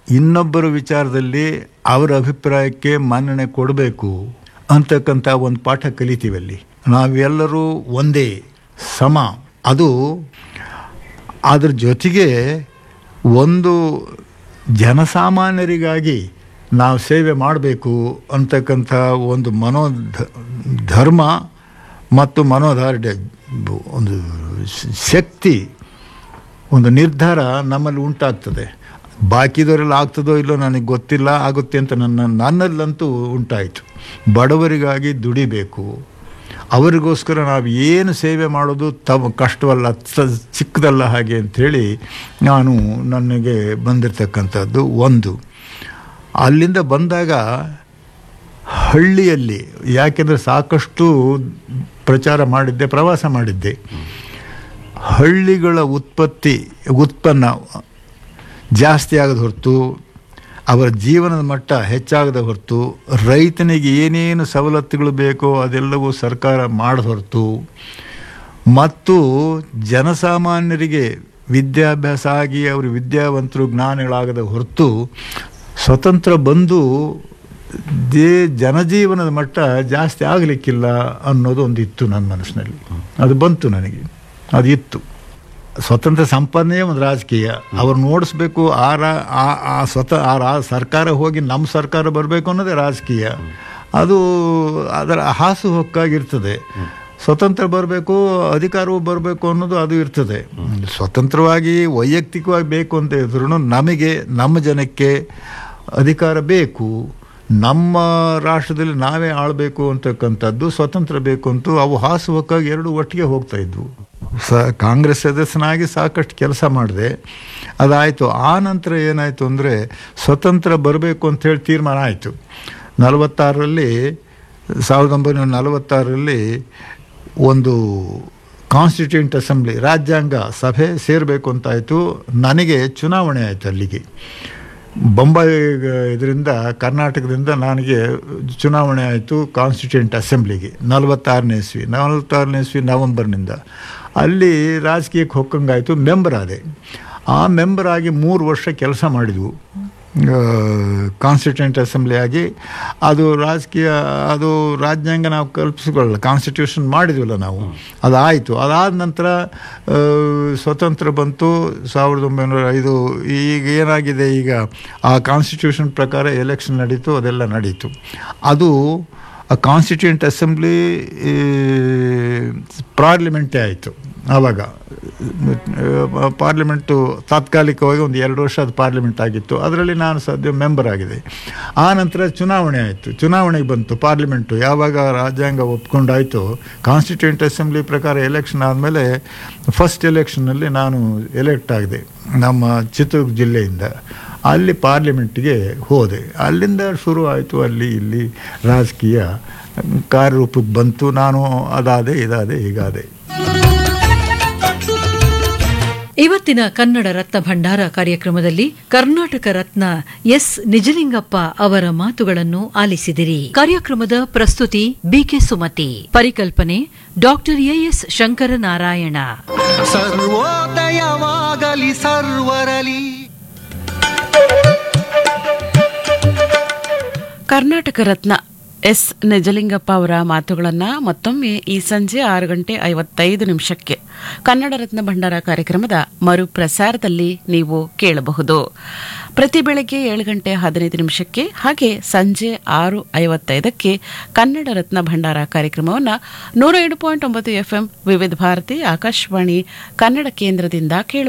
ಇನ್ನೊಬ್ಬರ ವಿಚಾರದಲ್ಲಿ ಅವರ ಅಭಿಪ್ರಾಯಕ್ಕೆ ಮನ್ನಣೆ ಕೊಡಬೇಕು ಅಂತಕ್ಕಂಥ ಒಂದು ಪಾಠ ಕಲಿತೀವಿ ಅಲ್ಲಿ ನಾವೆಲ್ಲರೂ ಒಂದೇ ಸಮ ಅದು ಅದ್ರ ಜೊತೆಗೆ ಒಂದು ಜನಸಾಮಾನ್ಯರಿಗಾಗಿ ನಾವು ಸೇವೆ ಮಾಡಬೇಕು ಅಂತಕ್ಕಂಥ ಒಂದು ಮನೋ ಧರ್ಮ ಮತ್ತು ಮನೋಧಾರ್ಢ್ಯ ಒಂದು ಶ- ಶಕ್ತಿ ಒಂದು ನಿರ್ಧಾರ ನಮ್ಮಲ್ಲಿ ಉಂಟಾಗ್ತದೆ ಬಾಕಿದವರೆಲ್ಲ ಆಗ್ತದೋ ಇಲ್ಲೋ ನನಗೆ ಗೊತ್ತಿಲ್ಲ ಆಗುತ್ತೆ ಅಂತ ನನ್ನ ನನ್ನಲ್ಲಂತೂ ಉಂಟಾಯಿತು ಬಡವರಿಗಾಗಿ ದುಡಿಬೇಕು ಅವರಿಗೋಸ್ಕರ ನಾವು ಏನು ಸೇವೆ ಮಾಡೋದು ತಮ್ಮ ಕಷ್ಟವಲ್ಲ ತ- ಚಿಕ್ಕದಲ್ಲ ಹಾಗೆ ಅಂಥೇಳಿ ನಾನು ನನಗೆ ಬಂದಿರತಕ್ಕಂಥದ್ದು ಒಂದು ಅಲ್ಲಿಂದ ಬಂದಾಗ ಹಳ್ಳಿಯಲ್ಲಿ ಯಾಕೆಂದರೆ ಸಾಕಷ್ಟು ಪ್ರಚಾರ ಮಾಡಿದ್ದೆ ಪ್ರವಾಸ ಮಾಡಿದ್ದೆ ಹಳ್ಳಿಗಳ ಉತ್ಪತ್ತಿ ಉತ್ಪನ್ನ ಜಾಸ್ತಿ ಆಗದ ಹೊರತು ಅವರ ಜೀವನದ ಮಟ್ಟ ಹೆಚ್ಚಾಗದ ಹೊರತು ರೈತನಿಗೆ ಏನೇನು ಸವಲತ್ತುಗಳು ಬೇಕೋ ಅದೆಲ್ಲವೂ ಸರ್ಕಾರ ಮಾಡದ ಹೊರತು ಮತ್ತು ಜನಸಾಮಾನ್ಯರಿಗೆ ವಿದ್ಯಾಭ್ಯಾಸ ಆಗಿ ಅವರು ವಿದ್ಯಾವಂತರು ಜ್ಞಾನಿಗಳಾಗದ ಹೊರತು ಸ್ವತಂತ್ರ ಬಂದು ದೇ ಜನಜೀವನದ ಮಟ್ಟ ಜಾಸ್ತಿ ಆಗಲಿಕ್ಕಿಲ್ಲ ಅನ್ನೋದು ಒಂದು ಇತ್ತು ನನ್ನ ಮನಸ್ಸಿನಲ್ಲಿ ಅದು ಬಂತು ನನಗೆ ಅದು ಇತ್ತು ಸ್ವತಂತ್ರ ಸಂಪಾದನೆಯೇ ಒಂದು ರಾಜಕೀಯ ಅವ್ರನ್ನ ಓಡಿಸ್ಬೇಕು ಆ ರಾ ಆ- ಆ ಸ್ವತ ಆ ರಾ ಸರ್ಕಾರ ಹೋಗಿ ನಮ್ಮ ಸರ್ಕಾರ ಬರಬೇಕು ಅನ್ನೋದೇ ರಾಜಕೀಯ ಅದು ಅದರ ಹಾಸು ಹೊಕ್ಕಾಗಿರ್ತದೆ ಸ್ವತಂತ್ರ ಬರಬೇಕು ಅಧಿಕಾರವೂ ಬರಬೇಕು ಅನ್ನೋದು ಅದು ಇರ್ತದೆ ಸ್ವತಂತ್ರವಾಗಿ ವೈಯಕ್ತಿಕವಾಗಿ ಬೇಕು ಅಂತ ಇದ್ರೂ ನಮಗೆ ನಮ್ಮ ಜನಕ್ಕೆ ಅಧಿಕಾರ ಬೇಕು ನಮ್ಮ ರಾಷ್ಟ್ರದಲ್ಲಿ ನಾವೇ ಆಳಬೇಕು ಅಂತಕ್ಕಂಥದ್ದು ಸ್ವತಂತ್ರ ಬೇಕು ಅಂತೂ ಅವು ಹಾಸು ಹೊಕ್ಕಾಗಿ ಎರಡು ಒಟ್ಟಿಗೆ ಹೋಗ್ತಾ ಇದ್ವು ಸ ಕಾಂಗ್ರೆಸ್ ಸದಸ್ಯನಾಗಿ ಸಾಕಷ್ಟು ಕೆಲಸ ಮಾಡಿದೆ ಅದಾಯಿತು ಆ ನಂತರ ಏನಾಯಿತು ಅಂದರೆ ಸ್ವತಂತ್ರ ಬರಬೇಕು ಅಂತೇಳಿ ತೀರ್ಮಾನ ಆಯಿತು ನಲವತ್ತಾರರಲ್ಲಿ ಸಾವಿರದ ಒಂಬೈನೂರ ನಲವತ್ತಾರರಲ್ಲಿ ಒಂದು ಕಾನ್ಸ್ಟಿಟ್ಯೂಂಟ್ ಅಸೆಂಬ್ಲಿ ರಾಜ್ಯಾಂಗ ಸಭೆ ಸೇರಬೇಕು ಅಂತಾಯಿತು ನನಗೆ ಚುನಾವಣೆ ಆಯಿತು ಅಲ್ಲಿಗೆ ಬೊಂಬಾಯಿ ಇದರಿಂದ ಕರ್ನಾಟಕದಿಂದ ನನಗೆ ಚುನಾವಣೆ ಆಯಿತು ಕಾನ್ಸ್ಟಿಟ್ಯೂಂಟ್ ಅಸೆಂಬ್ಲಿಗೆ ನಲವತ್ತಾರನೇ ಇಸ್ವಿ ನಲವತ್ತಾರನೇ ಇಸ್ವಿ ನವಂಬರ್ನಿಂದ ಅಲ್ಲಿ ರಾಜಕೀಯಕ್ಕೆ ಹೊಕ್ಕಂಗಾಯಿತು ಮೆಂಬರ್ ಆದೆ ಆ ಮೆಂಬರ್ ಆಗಿ ಮೂರು ವರ್ಷ ಕೆಲಸ ಮಾಡಿದ್ವು ಕಾನ್ಸ್ಟಿಟ್ಯೂಂಟ್ ಅಸೆಂಬ್ಲಿ ಆಗಿ ಅದು ರಾಜಕೀಯ ಅದು ರಾಜ್ಯಾಂಗ ನಾವು ಕಲ್ಪಿಸಿಕೊಳ್ಳಲ್ಲ ಕಾನ್ಸ್ಟಿಟ್ಯೂಷನ್ ಮಾಡಿದ್ವಲ್ಲ ನಾವು ಅದಾಯಿತು ಅದಾದ ನಂತರ ಆ, ಸ್ವತಂತ್ರ ಬಂತು ಸಾವಿರದ ಒಂಬೈನೂರ ಐದು ಈಗ ಏನಾಗಿದೆ ಈಗ ಆ ಕಾನ್ಸ್ಟಿಟ್ಯೂಷನ್ ಪ್ರಕಾರ ಎಲೆಕ್ಷನ್ ನಡೀತು ಅದೆಲ್ಲ ನಡೀತು ಅದು ಆ ಕಾನ್ಸ್ಟಿಟ್ಯೂಂಟ್ ಅಸೆಂಬ್ಲಿ ಪಾರ್ಲಿಮೆಂಟೇ ಆಯಿತು ಆವಾಗ ಪಾರ್ಲಿಮೆಂಟು ತಾತ್ಕಾಲಿಕವಾಗಿ ಒಂದು ಎರಡು ವರ್ಷ ಅದು ಪಾರ್ಲಿಮೆಂಟ್ ಆಗಿತ್ತು ಅದರಲ್ಲಿ ನಾನು ಸದ್ಯ ಮೆಂಬರ್ ಆಗಿದೆ ಆ ನಂತರ ಚುನಾವಣೆ ಆಯಿತು ಚುನಾವಣೆಗೆ ಬಂತು ಪಾರ್ಲಿಮೆಂಟು ಯಾವಾಗ ರಾಜ್ಯಾಂಗ ಒಪ್ಕೊಂಡಾಯಿತು ಕಾನ್ಸ್ಟಿಟ್ಯೂಂಟ್ ಅಸೆಂಬ್ಲಿ ಪ್ರಕಾರ ಎಲೆಕ್ಷನ್ ಆದಮೇಲೆ ಫಸ್ಟ್ ಎಲೆಕ್ಷನ್ನಲ್ಲಿ ನಾನು ಎಲೆಕ್ಟ್ ಆಗಿದೆ ನಮ್ಮ ಚಿತ್ರದುರ್ಗ ಜಿಲ್ಲೆಯಿಂದ ಅಲ್ಲಿ ಪಾರ್ಲಿಮೆಂಟ್ಗೆ ಹೋದೆ ಅಲ್ಲಿಂದ ಶುರು ಆಯಿತು ಅಲ್ಲಿ ಇಲ್ಲಿ ರಾಜಕೀಯ ಕಾರ್ಯರೂಪಕ್ಕೆ ಬಂತು ನಾನು ಅದಾದೆ ಇದಾದೆ ಹೀಗಾದೆ ಇವತ್ತಿನ ಕನ್ನಡ ರತ್ನ ಭಂಡಾರ ಕಾರ್ಯಕ್ರಮದಲ್ಲಿ ಕರ್ನಾಟಕ ರತ್ನ ಎಸ್ ನಿಜಲಿಂಗಪ್ಪ ಅವರ ಮಾತುಗಳನ್ನು ಆಲಿಸಿದಿರಿ ಕಾರ್ಯಕ್ರಮದ ಪ್ರಸ್ತುತಿ ಬಿಕೆ ಸುಮತಿ ಪರಿಕಲ್ಪನೆ ಡಾಕ್ಟರ್ ಎಎಸ್ ಶಂಕರನಾರಾಯಣ ಸರ್ವೋದಯವಾಗಲಿ ಸರ್ವರಲಿ ಕರ್ನಾಟಕ ರತ್ನ ಎಸ್ ನಿಜಲಿಂಗಪ್ಪ ಅವರ ಮಾತುಗಳನ್ನ ಮತ್ತೊಮ್ಮೆ ಈ ಸಂಜೆ ಆರು ಗಂಟೆ ಐವತ್ತೈದು ನಿಮಿಷಕ್ಕೆ ಕನ್ನಡ ರತ್ನ ಭಂಡಾರ ಕಾರ್ಯಕ್ರಮದ ಮರು ಪ್ರಸಾರದಲ್ಲಿ ನೀವು ಕೇಳಬಹುದು ಪ್ರತಿ ಬೆಳಗ್ಗೆ ಏಳು ಗಂಟೆ ಹದಿನೈದು ನಿಮಿಷಕ್ಕೆ ಹಾಗೆ ಸಂಜೆ ಆರು ಐವತ್ತೈದಕ್ಕೆ ಕನ್ನಡ ರತ್ನ ಭಂಡಾರ ಕಾರ್ಯಕ್ರಮವನ್ನು ನೂರ ಏಳು ಪಾಯಿಂಟ್ ಒಂಬತ್ತು ಎಫ್ಎಂ ವಿವಿಧ ಭಾರತಿ ಆಕಾಶವಾಣಿ ಕನ್ನಡ ಕೇಂದ್ರದಿಂದ ಕೇಳ